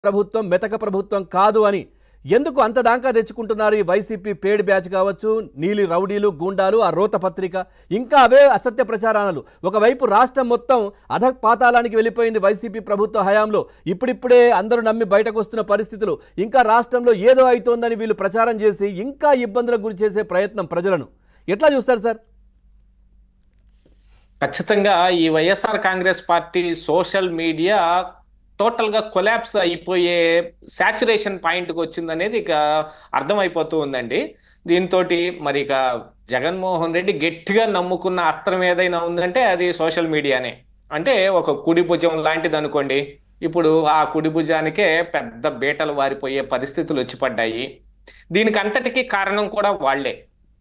ప్రభుత్వం మెతక ప్రభుత్వం కాదు అని ఎందుకు అంత దాకా తెచ్చుకుంటున్నారు ఈ వైసీపీ పేడ్ బ్యాచ్ కావచ్చు నీలి రౌడీలు గూండాలు ఆ రోత పత్రిక ఇంకా అవే అసత్య ప్రచారాలు ఒకవైపు రాష్ట్రం మొత్తం అధ పాతాళానికి వెళ్ళిపోయింది వైసీపీ ప్రభుత్వ హయాంలో ఇప్పుడిప్పుడే అందరూ నమ్మి బయటకు వస్తున్న పరిస్థితులు ఇంకా రాష్ట్రంలో ఏదో అవుతోందని వీళ్ళు ప్రచారం చేసి ఇంకా ఇబ్బందులకు గురి చేసే ప్రయత్నం ప్రజలను ఎట్లా చూస్తారు సార్ ఖచ్చితంగా ఈ YSR Congress party social media total గా కొలాప్స్ అయిపోయే సాచురేషన్ పాయింట్కి వచ్చిందనేది ఇక అర్థమైపోతూ ఉందండి దీంతో మరి ఇక జగన్మోహన్ రెడ్డి గట్టిగా నమ్ముకున్న అస్త్రం ఏదైనా ఉందంటే అది సోషల్ మీడియానే అంటే ఒక కుడి భుజం లాంటిది అనుకోండి ఇప్పుడు ఆ కుడి భుజానికే పెద్ద బీటలు వారిపోయే పరిస్థితులు వచ్చి పడ్డాయి దీనికి అంతటికీ కారణం కూడా వాళ్లే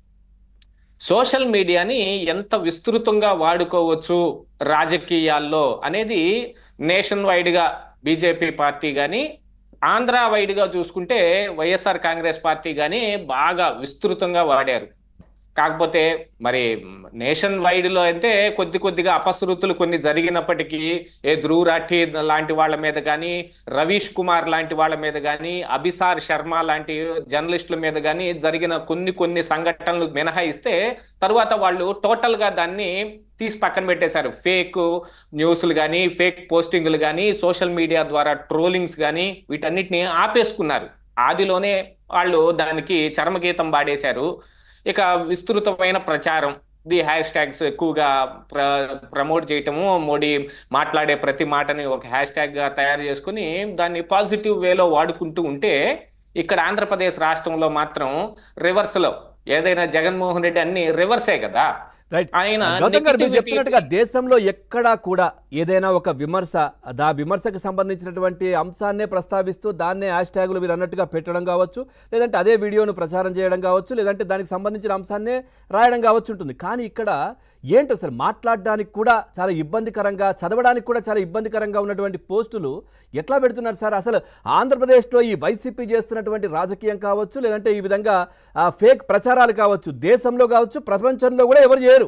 సోషల్ మీడియాని ఎంత విస్తృతంగా వాడుకోవచ్చు రాజకీయాల్లో అనేది నేషన్ వైడ్గా బీజేపీ పార్టీ కానీ ఆంధ్ర వైడ్గా చూసుకుంటే వైఎస్ఆర్ కాంగ్రెస్ పార్టీ కానీ బాగా విస్తృతంగా వాడారు కాకపోతే మరి నేషన్ వైడ్ లో అయితే కొద్ది కొద్దిగా అపశృతులు కొన్ని జరిగినప్పటికీ ఏ ధ్రువ్ రాఠీ లాంటి వాళ్ళ మీద కానీ రవీష్ కుమార్ లాంటి వాళ్ళ మీద కానీ అభిసార్ శర్మ లాంటి జర్నలిస్టుల మీద కానీ జరిగిన కొన్ని కొన్ని సంఘటనలు మినహాయిస్తే తరువాత వాళ్ళు టోటల్ గా దాన్ని తీసి పక్కన పెట్టేశారు ఫేక్ న్యూస్లు కానీ ఫేక్ పోస్టింగ్లు కానీ సోషల్ మీడియా ద్వారా ట్రోలింగ్స్ కానీ వీటన్నిటిని ఆపేసుకున్నారు ఆదిలోనే వాళ్ళు దానికి చరమగీతం పాడేశారు ఇక విస్తృతమైన ప్రచారం ది హ్యాష్ ట్యాగ్స్ ఎక్కువగా ప్ర ప్రమోట్ చేయటము మోడీ మాట్లాడే ప్రతి మాటని ఒక హ్యాష్ ట్యాగ్ గా తయారు చేసుకుని దాన్ని పాజిటివ్ వేలో వాడుకుంటూ ఉంటే ఇక్కడ ఆంధ్రప్రదేశ్ రాష్ట్రంలో మాత్రం రివర్స్ లో ఏదైనా జగన్మోహన్ రెడ్డి అన్ని రివర్సే కదా రైట్ ఆయన గౌతమ్ గారు మీరు negativity- చెప్పినట్టుగా దేశంలో ఎక్కడా కూడా ఏదైనా ఒక విమర్శ దా విమర్శకు సంబంధించినటువంటి అంశాన్నే ప్రస్తావిస్తూ దాన్నే హ్యాష్ ట్యాగులు మీరు అన్నట్టుగా పెట్టడం కావచ్చు లేదంటే అదే వీడియోను ప్రచారం చేయడం కావచ్చు లేదంటే దానికి సంబంధించిన అంశాన్నే రాయడం కావచ్చు ఉంటుంది కానీ ఇక్కడ ఏంటి అసలు మాట్లాడడానికి కూడా చాలా ఇబ్బందికరంగా చదవడానికి కూడా చాలా ఇబ్బందికరంగా ఉన్నటువంటి పోస్టులు ఎట్లా పెడుతున్నారు సార్ అసలు ఆంధ్రప్రదేశ్లో ఈ వైసీపీ చేస్తున్నటువంటి రాజకీయం కావచ్చు లేదంటే ఈ విధంగా ఆ, ఫేక్ ప్రచారాలు కావచ్చు దేశంలో కావచ్చు ప్రపంచంలో కూడా ఎవరు చేయరు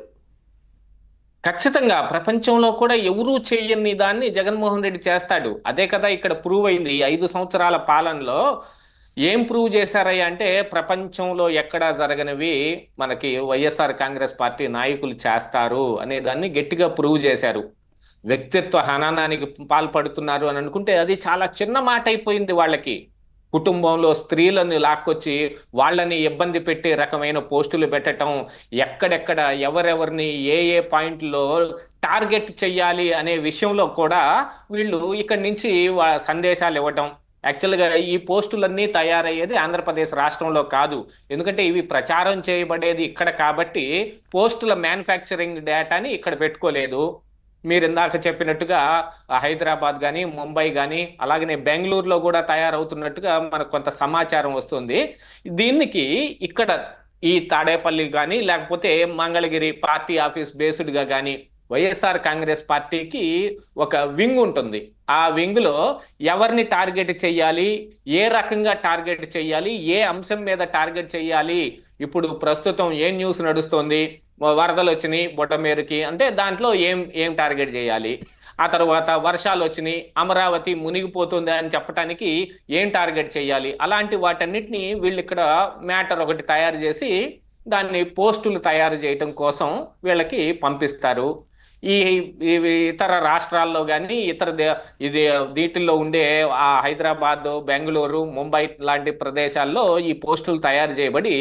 ఖచ్చితంగా ప్రపంచంలో కూడా ఎవరూ చేయని దాన్ని జగన్మోహన్ రెడ్డి చేస్తాడు అదే కదా ఇక్కడ ప్రూవ్ అయింది ఈ ఐదు సంవత్సరాల పాలనలో ఏం ప్రూవ్ చేశారయ్యా అంటే ప్రపంచంలో ఎక్కడా జరగనివి మనకి వైఎస్ఆర్ కాంగ్రెస్ పార్టీ నాయకులు చేస్తారు అనే దాన్ని గట్టిగా ప్రూవ్ చేశారు వ్యక్తిత్వ హననానికి పాల్పడుతున్నారు అని అనుకుంటే అది చాలా చిన్న మాట అయిపోయింది వాళ్ళకి కుటుంబంలో స్త్రీలను లాక్కొచ్చి వాళ్ళని ఇబ్బంది పెట్టే రకమైన పోస్టులు పెట్టడం ఎక్కడెక్కడ ఎవరెవరిని ఏ ఏ పాయింట్లో టార్గెట్ చెయ్యాలి అనే విషయంలో కూడా వీళ్ళు ఇక్కడి నుంచి వా- సందేశాలు ఇవ్వటం యాక్చువల్గా ఈ పోస్టులన్నీ తయారయ్యేది ఆంధ్రప్రదేశ్ రాష్ట్రంలో కాదు ఎందుకంటే ఇవి ప్రచారం చేయబడేది ఇక్కడ కాబట్టి పోస్టుల మ్యానుఫ్యాక్చరింగ్ డేటాని ఇక్కడ పెట్టుకోలేదు మీరు ఇందాక చెప్పినట్టుగా ఆ హైదరాబాద్ కానీ ముంబై కానీ అలాగనే బెంగళూరులో కూడా తయారవుతున్నట్టుగా మనకు కొంత సమాచారం వస్తుంది దీనికి ఇక్కడ ఈ తాడేపల్లి కానీ లేకపోతే మంగళగిరి పార్టీ ఆఫీస్ బేస్డ్గా కానీ వైఎస్ఆర్ కాంగ్రెస్ పార్టీకి ఒక వింగ్ ఉంటుంది ఆ వింగ్ లో ఎవరిని టార్గెట్ చేయాలి ఏ రకంగా టార్గెట్ చేయాలి ఏ అంశం మీద టార్గెట్ చేయాలి ఇప్పుడు ప్రస్తుతం ఏ న్యూస్ నడుస్తోంది వరదలు వచ్చినాయి బొట్టమేరుకి అంటే దాంట్లో ఏం ఏం టార్గెట్ చేయాలి ఆ తర్వాత వర్షాలు వచ్చినాయి అమరావతి మునిగిపోతుంది అని చెప్పడానికి ఏం టార్గెట్ చేయాలి అలాంటి వాటన్నిటిని వీళ్ళు ఇక్కడ మ్యాటర్ ఒకటి తయారు చేసి దాన్ని పోస్టులు తయారు చేయటం కోసం వీళ్ళకి పంపిస్తారు ఈ ఇవి ఇతర రాష్ట్రాల్లో కానీ ఇతర దే- ఇది వీటిల్లో ఉండే ఆ హైదరాబాద్ బెంగళూరు ముంబై లాంటి ప్రదేశాల్లో ఈ పోస్టులు తయారు చేయబడి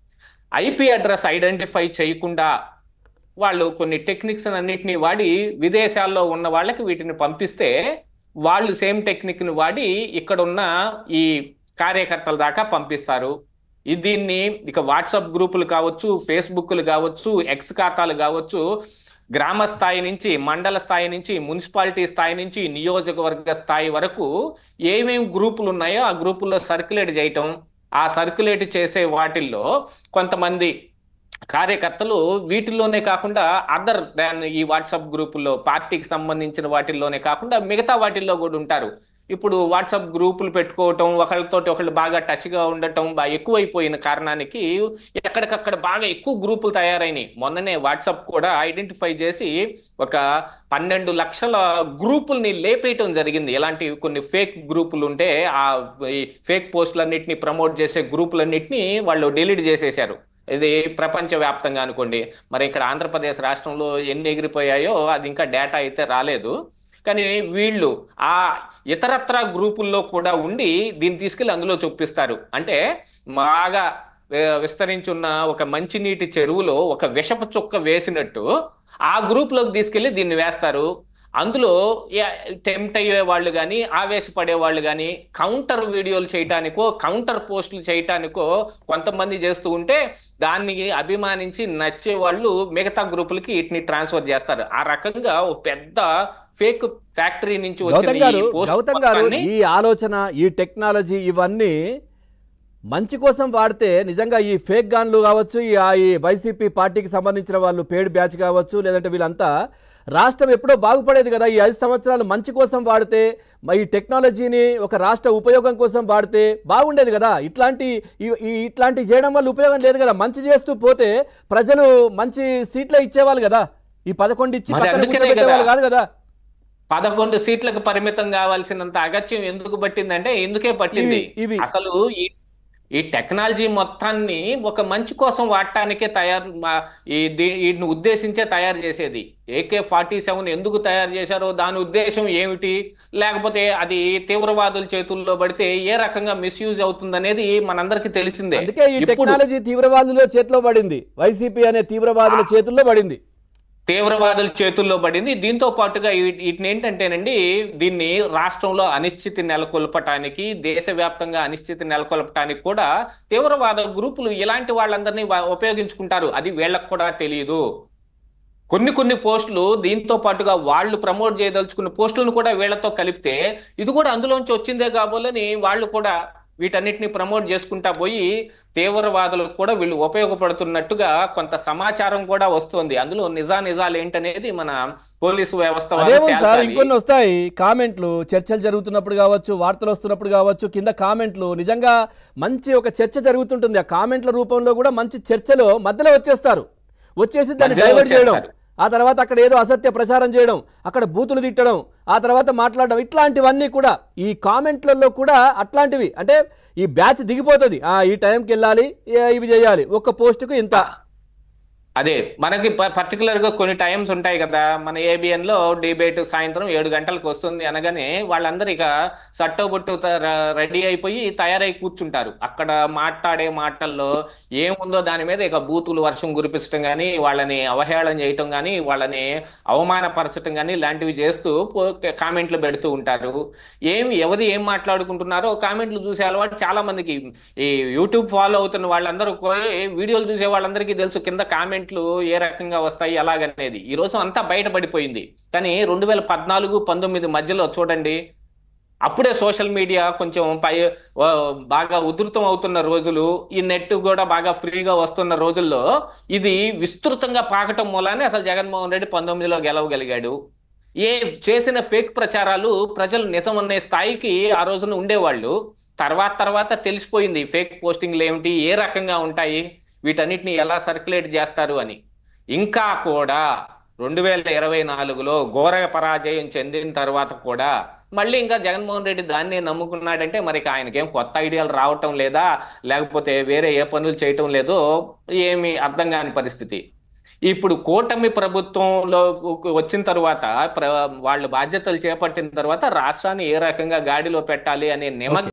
ఐపీ అడ్రస్ ఐడెంటిఫై చేయకుండా వాళ్ళు కొన్ని టెక్నిక్స్ అన్నిటిని వాడి విదేశాల్లో ఉన్న వాళ్ళకి వీటిని పంపిస్తే వాళ్ళు సేమ్ టెక్నిక్ని వాడి ఇక్కడ ఉన్న ఈ కార్యకర్తల దాకా పంపిస్తారు ఇది దీన్ని ఇక వాట్సాప్ గ్రూపులు కావచ్చు ఫేస్బుక్లు కావచ్చు ఎక్స్ ఖాతాలు కావచ్చు గ్రామ స్థాయి నుంచి మండల స్థాయి నుంచి మున్సిపాలిటీ స్థాయి నుంచి నియోజకవర్గ స్థాయి వరకు ఏమేం గ్రూపులు ఉన్నాయో ఆ గ్రూపుల్లో సర్క్యులేట్ చేయటం ఆ సర్క్యులేట్ చేసే వాటిల్లో కొంతమంది కార్యకర్తలు వీటిల్లోనే కాకుండా అదర్ దాన్ ఈ వాట్సాప్ గ్రూపుల్లో పార్టీకి సంబంధించిన వాటిల్లోనే కాకుండా మిగతా వాటిల్లో కూడా ఉంటారు ఇప్పుడు వాట్సాప్ గ్రూపులు పెట్టుకోవటం ఒకళ్ళతోటి ఒకళ్ళు బాగా టచ్గా ఉండటం బాగా ఎక్కువైపోయిన కారణానికి ఎక్కడికక్కడ బాగా ఎక్కువ గ్రూపులు తయారైనాయి మొన్ననే వాట్సాప్ కూడా ఐడెంటిఫై చేసి ఒక పన్నెండు లక్షల గ్రూపుల్ని లేపేయటం జరిగింది ఇలాంటి కొన్ని ఫేక్ గ్రూపులు ఉంటే ఆ ఈ ఫేక్ పోస్టులన్నింటినీ ప్రమోట్ చేసే గ్రూపులన్నింటినీ వాళ్ళు డిలీట్ చేసేశారు ఇది ప్రపంచవ్యాప్తంగా అనుకోండి మరి ఇక్కడ ఆంధ్రప్రదేశ్ రాష్ట్రంలో ఎన్ని ఎగిరిపోయాయో అది ఇంకా డేటా అయితే రాలేదు కానీ వీళ్ళు ఆ ఇతరత్ర గ్రూపుల్లో కూడా ఉండి దీన్ని తీసుకెళ్లి అందులో చూపిస్తారు అంటే బాగా వి- విస్తరించున్న ఒక మంచినీటి చెరువులో ఒక విషపు చుక్క వేసినట్టు ఆ గ్రూప్ లోకి తీసుకెళ్లి దీన్ని వేస్తారు అందులో టెంప్ట్ అయ్యే వాళ్ళు కానీ ఆవేశపడే వాళ్ళు కానీ కౌంటర్ వీడియోలు చేయటానికో కౌంటర్ పోస్టులు చేయటానికో కొంతమంది చేస్తూ ఉంటే దాన్ని అభిమానించి నచ్చే వాళ్ళు మిగతా గ్రూపులకి వీటిని ట్రాన్స్ఫర్ చేస్తారు ఆ రకంగా ఒక పెద్ద ఫేక్ ఫ్యాక్టరీ నుంచి వచ్చిన గౌతమ్ ఈ గారు పోస్ట్ గౌతమ్ గారు మొత్తాన్ని ఈ ఆలోచన ఈ టెక్నాలజీ ఇవన్నీ మంచి కోసం వాడితే నిజంగా ఈ ఫేక్ గాన్లు కావచ్చు ఈ ఆ ఈ వైసీపీ పార్టీకి సంబంధించిన వాళ్ళు పేడ్ బ్యాచ్ కావచ్చు లేదంటే వీళ్ళంతా రాష్ట్రం ఎప్పుడో బాగుపడేది కదా ఈ ఐదు సంవత్సరాలు మంచి కోసం వాడితే మ- ఈ టెక్నాలజీని ఒక రాష్ట్ర ఉపయోగం కోసం వాడితే బాగుండేది కదా ఇట్లాంటి ఈ- ఈ ఇట్లాంటి చేయడం వల్ల ఉపయోగం లేదు కదా మంచి చేస్తూ పోతే ప్రజలు మంచి సీట్లే ఇచ్చేవాళ్ళు కదా ఈ పదకొండు ఇచ్చి మరి పక్కన అందుకనే కూర్చోబెట్టేవాళ్ళు కదా. కాదు కదా పదకొండు సీట్లకు పరిమితం కావాల్సినంత అగత్యం ఎందుకు పట్టిందంటే ఎందుకే పట్టింది ఇవి- ఇవి. అసలు ఈ ఈ టెక్నాలజీ మొత్తాన్ని ఒక మంచి కోసం వాడటానికే తయారు మా- ఈ దీ- వీటిని ఉద్దేశించే తయారు చేసేది ఏకే ఫార్టీ సెవెన్ ఎందుకు తయారు చేశారో దాని ఉద్దేశం ఏమిటి లేకపోతే అది తీవ్రవాదుల చేతుల్లో పడితే ఏ రకంగా మిస్యూజ్ అవుతుందనేది మనందరికీ తెలిసిందే అందుకే ఈ ఇప్పుడు టెక్నాలజీ తీవ్రవాదుల చేతిలో పడింది వైసీపీ అనే తీవ్రవాదుల చేతుల్లో పడింది తీవ్రవాదుల చేతుల్లో పడింది దీంతో పాటుగా వీ- వీటిని ఏంటంటేనండి దీన్ని రాష్ట్రంలో అనిశ్చితి నెలకొల్పటానికి దేశవ్యాప్తంగా అనిశ్చితి నెలకొల్పటానికి కూడా తీవ్రవాద గ్రూపులు ఇలాంటి వాళ్ళందరినీ వా- ఉపయోగించుకుంటారు అది వీళ్ళకు కూడా తెలియదు కొన్ని కొన్ని పోస్టులు దీంతో పాటుగా వాళ్ళు ప్రమోట్ చేయదలుచుకున్న పోస్టులను కూడా వీళ్ళతో కలిపితే ఇది కూడా అందులోంచి వచ్చిందే కాబోలని వాళ్ళు కూడా వీటన్నిటిని ప్రమోట్ చేసుకుంటా పోయి తీవ్రవాదులకు కూడా వీళ్ళు ఉపయోగపడుతున్నట్టుగా కొంత సమాచారం కూడా వస్తుంది అందులో నిజా నిజాలు ఏంటనేది మన పోలీసు వ్యవస్థ వాళ్ళు అదేమో సార్ తేల్చాలి. ఇంకొన్ని వస్తాయి కామెంట్లు చర్చలు జరుగుతున్నప్పుడు కావచ్చు వార్తలు వస్తున్నప్పుడు కావచ్చు కింద కామెంట్లు నిజంగా మంచి ఒక చర్చ జరుగుతుంటుంది ఆ కామెంట్ల రూపంలో కూడా మంచి చర్చలో మధ్యలో వచ్చేస్తారు వచ్చేసి దాన్ని మధ్యలో డైవర్ట్ చేయడం వచ్చేస్తారు. ఆ తర్వాత అక్కడ ఏదో అసత్య ప్రచారం చేయడం అక్కడ బూతులు తిట్టడం ఆ తర్వాత మాట్లాడడం ఇట్లాంటివన్నీ కూడా ఈ కామెంట్లలో కూడా అట్లాంటివి అంటే ఈ బ్యాచ్ దిగిపోతుంది ఆ, ఈ టైంకి వెళ్ళాలి ఏ- ఇవి చేయాలి ఒక్క పోస్టుకు ఇంత అదే మనకి పర్టికులర్ గా కొన్ని టైమ్స్ ఉంటాయి కదా మన ఏబిఎన్ లో డిబేట్ సాయంత్రం ఏడు గంటలకు వస్తుంది అనగానే వాళ్ళందరూ ఇక సట్టోబొట్టు రెడీ అయిపోయి తయారై కూర్చుంటారు అక్కడ మాట్లాడే మాటల్లో ఏముందో దాని మీద ఇక బూతులు వర్షం కురిపించడం కానీ వాళ్ళని అవహేళన చేయటం కానీ వాళ్ళని అవమానపరచటం కానీ ఇలాంటివి చేస్తూ పో- కామెంట్లు పెడుతూ ఉంటారు ఏమి ఎవరు ఏం మాట్లాడుకుంటున్నారో కామెంట్లు చూసే అలవాటు చాలా మందికి ఈ యూట్యూబ్ ఫాలో అవుతున్న వాళ్ళందరూ కూడా వీడియోలు చూసే వాళ్ళందరికీ తెలుసు కింద కామెంట్లు ఏ రకంగా వస్తాయి అలాగనేది ఈ రోజు అంతా బయటపడిపోయింది కానీ రెండు వేల పద్నాలుగు పంతొమ్మిది మధ్యలో చూడండి అప్పుడే సోషల్ మీడియా కొంచెం పై ఆ, బాగా ఉధృతం అవుతున్న రోజులు ఈ నెట్ కూడా బాగా ఫ్రీగా వస్తున్న రోజుల్లో ఇది విస్తృతంగా పాకటం మూలానే అసలు జగన్మోహన్ రెడ్డి పంతొమ్మిదిలో గెలవగలిగాడు ఏ చేసిన ఫేక్ ప్రచారాలు ప్రజలు నిజం అనే స్థాయికి ఆ రోజున ఉండేవాళ్ళు తర్వాత తర్వాత తెలిసిపోయింది ఫేక్ పోస్టింగ్లు ఏమిటి ఏ రకంగా ఉంటాయి వీటన్నిటిని ఎలా సర్క్యులేట్ చేస్తారు అని ఇంకా కూడా రెండు వేల ఇరవై నాలుగులో ఘోర పరాజయం చెందిన తర్వాత కూడా మళ్ళీ ఇంకా జగన్మోహన్ రెడ్డి దాన్నే నమ్ముకున్నాడంటే మరి ఇక ఆయనకేం కొత్త ఐడియాలు రావటం లేదా లేకపోతే వేరే ఏ పనులు చేయటం లేదో ఏమి అర్థం కాని పరిస్థితి ఇప్పుడు కూటమి ప్రభుత్వంలో వచ్చిన తర్వాత ప్ర- వాళ్ళు బాధ్యతలు చేపట్టిన తర్వాత రాష్ట్రాన్ని ఏ రకంగా గాడిలో పెట్టాలి అనే నిమగ్న